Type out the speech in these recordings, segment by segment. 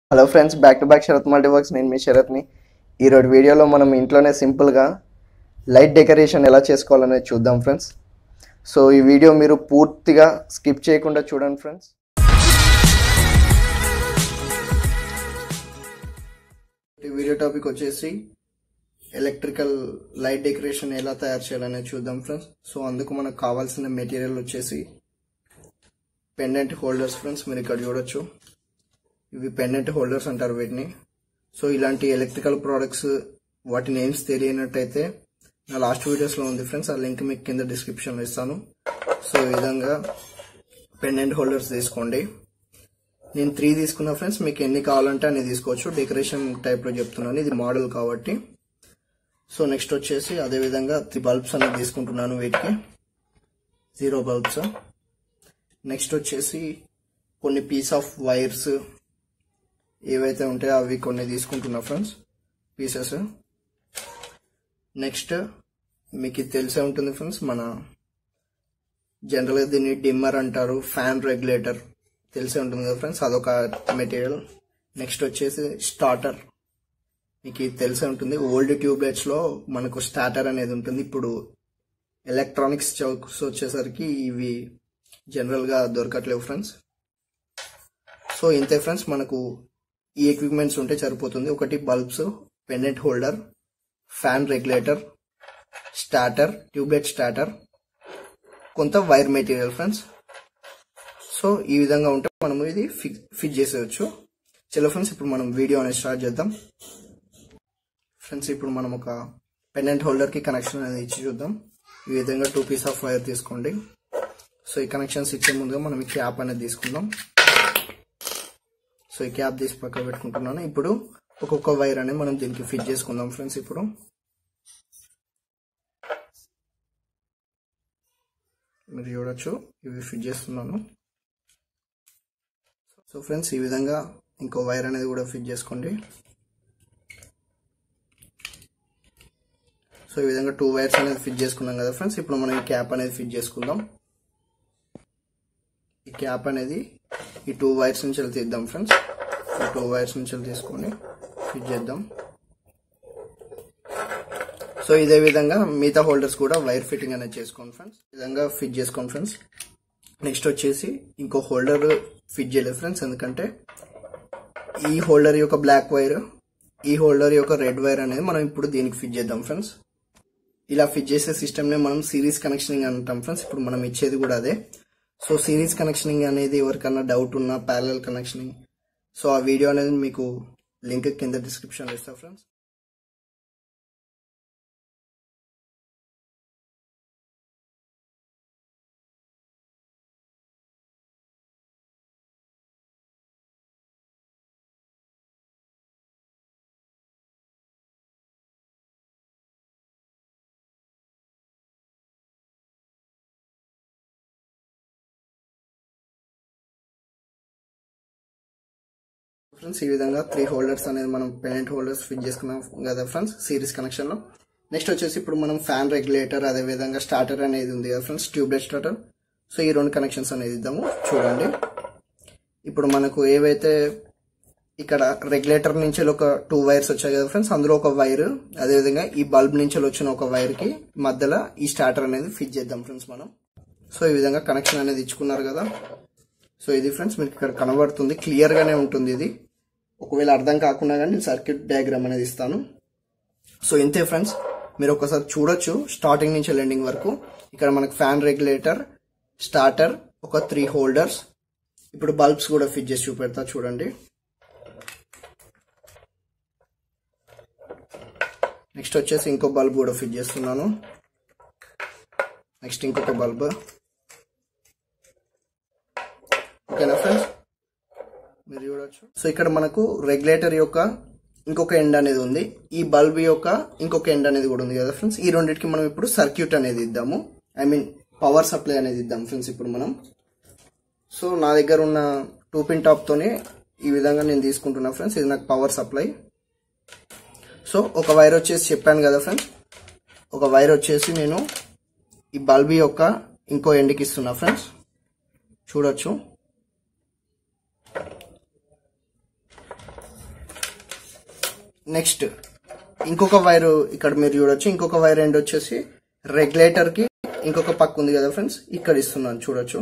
hello friends back to back Sharath multiworks నేను మీ శరత్ని ఈరోజు వీడియోలో మనం ఇంట్లోనే సింపుల్గా లైట్ డెకరేషన్ ఎలా చేసుకోవాలనేది చూద్దాం ఫ్రెండ్స్ సో ఈ వీడియో మీరు పూర్తిగా స్కిప్ చేయకుండా చూడండి ఫ్రెండ్స్ ఈ వీడియో టాపిక్ వచ్చేసి ఎలక్ట్రికల్ లైట్ డెకరేషన్ ఎలా తయారు చేయాలనేది చూద్దాం ఫ్రెండ్స్ సో అందుకు మనకు కావాల్సిన మెటీరియల్ వచ్చేసి పెండెంట్ హోల్డర్స్ ఫ్రెండ్స్ మీరు ఇక్కడ చూడొచ్చు ఇవి పెండెంట్ హోల్డర్స్ అంటారు వీటిని సో ఇలాంటి ఎలక్ట్రికల్ ప్రోడక్ట్స్ వాటి నేమ్స్ తెలియనట్టయితే నా లాస్ట్ వీడియోస్లో ఉంది ఫ్రెండ్స్ ఆ లింక్ మీకు కింద డిస్క్రిప్షన్లో ఇస్తాను సో ఈ విధంగా పెండెంట్ హోల్డర్స్ తీసుకోండి నేను త్రీ తీసుకున్నా ఫ్రెండ్స్ మీకు ఎన్ని కావాలంటే అన్ని తీసుకోవచ్చు డెకరేషన్ టైప్లో చెప్తున్నాను ఇది మోడల్ కాబట్టి సో నెక్స్ట్ వచ్చేసి అదే విధంగా త్రీ బల్బ్స్ అనేది తీసుకుంటున్నాను వీటికి జీరో బల్బ్స్ నెక్స్ట్ వచ్చేసి కొన్ని పీస్ ఆఫ్ వైర్స్ ఏవైతే ఉంటాయో అవి కొన్ని తీసుకుంటున్నా ఫ్రెండ్స్ పీసెస్ నెక్స్ట్ మీకు ఇది తెలిసే ఉంటుంది ఫ్రెండ్స్ మన జనరల్గా దీన్ని డిమ్మర్ అంటారు ఫ్యాన్ రెగ్యులేటర్ తెలిసే ఉంటుంది కదా ఫ్రెండ్స్ అదొక మెటీరియల్ నెక్స్ట్ వచ్చేసి స్టార్టర్ మీకు ఇది తెలిసే ఉంటుంది ఓల్డ్ ట్యూబ్లెట్స్లో మనకు స్టార్టర్ అనేది ఉంటుంది ఇప్పుడు ఎలక్ట్రానిక్స్ చౌక్స్ వచ్చేసరికి ఇవి జనరల్గా దొరకట్లేవు ఫ్రెండ్స్ సో ఇంతే ఫ్రెండ్స్ మనకు ఈ ఎక్విప్మెంట్స్ ఉంటే సరిపోతుంది ఒకటి bulbs pendant holder fan regulator starter tubelight starter కొంత వైర్ మెటీరియల్ ఫ్రెండ్స్ సో ఈ విధంగా ఉంటే మనము ఇది ఫిట్ చేసేయచ్చు చలో ఫ్రెండ్స్ ఇప్పుడు మనం వీడియో అనేది స్టార్ట్ చేద్దాం ఫ్రెండ్స్ ఇప్పుడు మనం ఒక పెండెంట్ హోల్డర్కి కనెక్షన్ అనేది ఇచ్చి చూద్దాం ఈ విధంగా టూ పీస్ ఆఫ్ వైర్ తీసుకోండి సో ఈ కనెక్షన్స్ ఇచ్చే ముందుగా మనం ఈ క్యాప్ అనేది తీసుకుందాం సో ఈ క్యాప్ తీసి పక్క పెట్టుకుంటున్నాను ఇప్పుడు ఒక్కొక్క వైర్ అనేది మనం దీనికి ఫిట్ చేసుకుందాం ఫ్రెండ్స్ ఇప్పుడు మీరు చూడొచ్చు ఇవి ఫిట్ చేస్తున్నాను సో ఫ్రెండ్స్ ఈ విధంగా ఇంకో వైర్ అనేది కూడా ఫిట్ చేసుకోండి సో ఈ విధంగా టూ వైర్స్ అనేది ఫిట్ చేసుకున్నాం కదా ఫ్రెండ్స్ ఇప్పుడు మనం ఈ క్యాప్ అనేది ఫిట్ చేసుకుందాం ఈ క్యాప్ అనేది ఈ టూ వైర్స్ నుంచి తీద్దాం ఫ్రెండ్స్ ఈ టూ వైర్స్ నుంచి తీసుకొని ఫిట్ చేద్దాం సో ఇదే విధంగా మిగతా హోల్డర్స్ కూడా వైర్ ఫిట్టింగ్ అనేది చేసుకోండి ఫ్రెండ్స్ ఈ విధంగా ఫిట్ చేసుకోండి ఫ్రెండ్స్ నెక్స్ట్ వచ్చేసి ఇంకో హోల్డర్ ఫిట్ చేయలేదు ఫ్రెండ్స్ ఎందుకంటే ఈ హోల్డర్ యొక్క బ్లాక్ వైర్ ఈ హోల్డర్ యొక్క రెడ్ వైర్ అనేది మనం ఇప్పుడు దీనికి ఫిట్ చేద్దాం ఫ్రెండ్స్ ఇలా ఫిట్ చేసే సిస్టమ్నే మనం సిరీస్ కనెక్షనింగ్ అంటాం ఫ్రెండ్స్ ఇప్పుడు మనం ఇచ్చేది కూడా అదే సో సిరీస్ కనెక్షనింగ్ అనేది ఎవరికన్నా డౌట్ ఉన్నా ప్యారల్ కనెక్షనింగ్ సో ఆ వీడియో అనేది మీకు లింక్ కింద డిస్క్రిప్షన్లో ఇస్తా ఫ్రెండ్స్ ఫ్రెండ్స్ ఈ విధంగా త్రీ హోల్డర్స్ అనేది మనం పెనెంట్ హోల్డర్స్ ఫిట్ చేసుకున్నాం కదా ఫ్రెండ్స్ సిరీస్ కనెక్షన్ లో నెక్స్ట్ వచ్చేసి ఇప్పుడు మనం ఫ్యాన్ రెగ్యులేటర్ అదే విధంగా స్టార్టర్ అనేది ఉంది కదా ఫ్రెండ్స్ ట్యూబ్లెట్ స్టార్టర్ సో ఈ రెండు కనెక్షన్స్ అనేది ఇద్దాము చూడండి ఇప్పుడు మనకు ఏవైతే ఇక్కడ రెగ్యులేటర్ నుంచి ఒక టూ వైర్స్ వచ్చాయి కదా ఫ్రెండ్స్ అందులో ఒక వైర్ అదేవిధంగా ఈ బల్బ్ నుంచి వచ్చిన ఒక వైర్ కి మధ్యలో ఈ స్టార్టర్ అనేది ఫిట్ చేద్దాం ఫ్రెండ్స్ మనం సో ఈ విధంగా కనెక్షన్ అనేది ఇచ్చుకున్నారు కదా సో ఇది ఫ్రెండ్స్ మీకు ఇక్కడ కనబడుతుంది క్లియర్ గానే ఉంటుంది ఇది ఒకవేళ అర్థం కాకుండా కానీ నేను సర్క్యూట్ డయాగ్రామ్ అనేది ఇస్తాను సో ఇంతే ఫ్రెండ్స్ మీరు ఒకసారి చూడొచ్చు స్టార్టింగ్ నుంచి ఎండింగ్ వరకు ఇక్కడ మనకు ఫ్యాన్ రెగ్యులేటర్ స్టార్టర్ ఒక త్రీ హోల్డర్స్ ఇప్పుడు బల్బ్స్ కూడా ఫిట్ చేసి చూపెడతా చూడండి నెక్స్ట్ వచ్చేసి ఇంకో బల్బ్ కూడా ఫిట్ చేస్తున్నాను నెక్స్ట్ ఇంకొక బల్బ్ ఓకేనా ఫ్రెండ్స్ మీరు చూడొచ్చు సో ఇక్కడ మనకు రెగ్యులేటర్ యొక్క ఇంకొక ఎండ్ అనేది ఉంది ఈ బల్బ్ యొక్క ఇంకొక ఎండ్ అనేది కూడా ఉంది కదా ఫ్రెండ్స్ ఈ రెండింటికి మనం ఇప్పుడు సర్క్యూట్ అనేది ఇద్దాము ఐ మీన్ పవర్ సప్లై అనేది ఇద్దాం ఫ్రెండ్స్ ఇప్పుడు మనం సో నా దగ్గర ఉన్న టూ పిన్ టాప్ తోనే ఈ విధంగా నేను తీసుకుంటున్నా ఫ్రెండ్స్ ఇది నాకు పవర్ సప్లై సో ఒక వైర్ వచ్చేసి చెప్పాను కదా ఫ్రెండ్స్ ఒక వైర్ వచ్చేసి నేను ఈ బల్బ్ యొక్క ఇంకో ఎండ్కి ఇస్తున్నా ఫ్రెండ్స్ చూడొచ్చు నెక్స్ట్ ఇంకొక వైర్ ఇక్కడ మీరు చూడొచ్చు ఇంకొక వైర్ ఎండ్ వచ్చేసి రెగ్యులేటర్ కి ఇంకొక పక్క ఉంది కదా ఫ్రెండ్స్ ఇక్కడ ఇస్తున్నాను చూడొచ్చు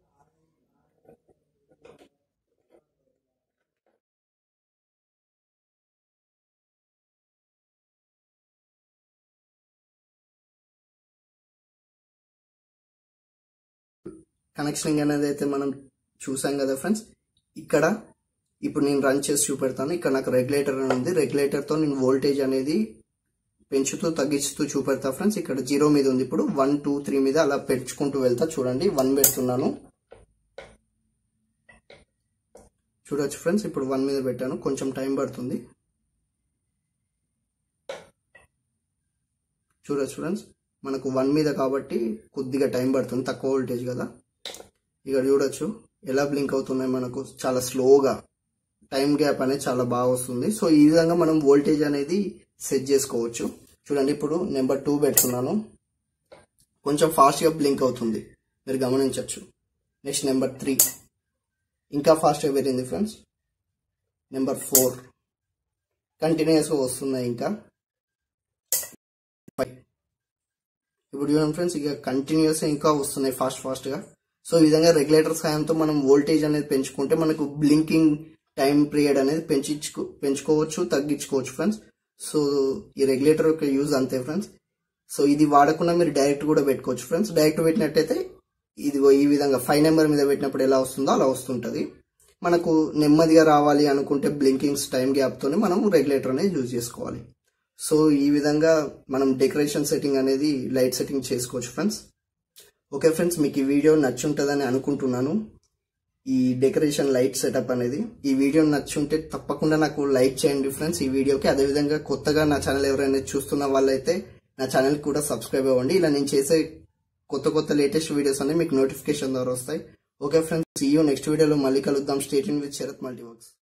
కనెక్షనింగ్ అనేది అయితే మనం చూసాం కదా ఫ్రెండ్స్ ఇక్కడ ఇప్పుడు నేను రన్ చేసి చూపెడతాను ఇక్కడ నాకు రెగ్యులేటర్ అని ఉంది రెగ్యులేటర్తో నేను వోల్టేజ్ అనేది పెంచుతూ తగ్గిస్తూ చూపెడతా ఫ్రెండ్స్ ఇక్కడ జీరో మీద ఉంది ఇప్పుడు వన్ టూ త్రీ మీద అలా పెంచుకుంటూ వెళ్తా చూడండి వన్ పెడుతున్నాను చూడొచ్చు ఫ్రెండ్స్ ఇప్పుడు వన్ మీద పెట్టాను కొంచెం టైం పడుతుంది చూడొచ్చు ఫ్రెండ్స్ మనకు వన్ మీద కాబట్టి కొద్దిగా టైం పడుతుంది తక్కువ వోల్టేజ్ కదా ఇక్కడ చూడొచ్చు ఎలా బ్లింక్ అవుతున్నాయి మనకు చాలా స్లోగా టైం గ్యాప్ అనేది చాలా బాగా వస్తుంది సో ఈ విధంగా మనం వోల్టేజ్ అనేది సెట్ చేసుకోవచ్చు చూడండి ఇప్పుడు నెంబర్ టూ పెడుతున్నాను కొంచెం ఫాస్ట్గా బ్లింక్ అవుతుంది మీరు గమనించవచ్చు నెక్స్ట్ నెంబర్ త్రీ ఇంకా ఫాస్ట్గా పెరిగింది ఫ్రెండ్స్ నెంబర్ ఫోర్ కంటిన్యూస్గా వస్తున్నాయి ఇంకా ఫైవ్ ఇప్పుడు చూడండి ఫ్రెండ్స్ ఇక కంటిన్యూస్ ఇంకా వస్తున్నాయి ఫాస్ట్ ఫాస్ట్గా సో ఈ విధంగా రెగ్యులేటర్ సాయంతో మనం వోల్టేజ్ అనేది పెంచుకుంటే మనకు బ్లింకింగ్ టైం పీరియడ్ అనేది పెంచుకో పెంచుకోవచ్చు తగ్గించుకోవచ్చు ఫ్రెండ్స్ సో ఈ రెగ్యులేటర్ యొక్క యూజ్ అంతే ఫ్రెండ్స్ సో ఇది వాడకుండా మీరు డైరెక్ట్ కూడా పెట్టుకోవచ్చు ఫ్రెండ్స్ డైరెక్ట్ పెట్టినట్టయితే ఇది ఈ విధంగా ఫైవ్ నెంబర్ మీద పెట్టినప్పుడు ఎలా వస్తుందో అలా వస్తుంటుంది మనకు నెమ్మదిగా రావాలి అనుకుంటే బ్లింకింగ్స్ టైం గ్యాప్తోనే మనం రెగ్యులేటర్ అనేది యూజ్ చేసుకోవాలి సో ఈ విధంగా మనం డెకరేషన్ సెట్టింగ్ అనేది లైట్ సెట్టింగ్ చేసుకోవచ్చు ఫ్రెండ్స్ ఓకే ఫ్రెండ్స్ మీకు ఈ వీడియో నచ్చుంటుందని అనుకుంటున్నాను ఈ డెకరేషన్ లైట్ సెటప్ అనేది ఈ వీడియో నచ్చుంటే తప్పకుండా నాకు లైక్ చేయండి ఫ్రెండ్స్ ఈ వీడియోకి అదేవిధంగా కొత్తగా నా ఛానల్ ఎవరైనా చూస్తున్న వాళ్ళైతే నా ఛానల్ కూడా సబ్స్క్రైబ్ అవ్వండి ఇలా నేను చేసే కొత్త కొత్త లేటెస్ట్ వీడియోస్ అనేవి మీకు నోటిఫికేషన్ ద్వారా వస్తాయి ఓకే ఫ్రెండ్స్ ఈ నెక్స్ట్ వీడియోలో మళ్ళీ కలుద్దాం స్టేట్ ఇన్ విత్ శరత్ మల్టీవర్క్స్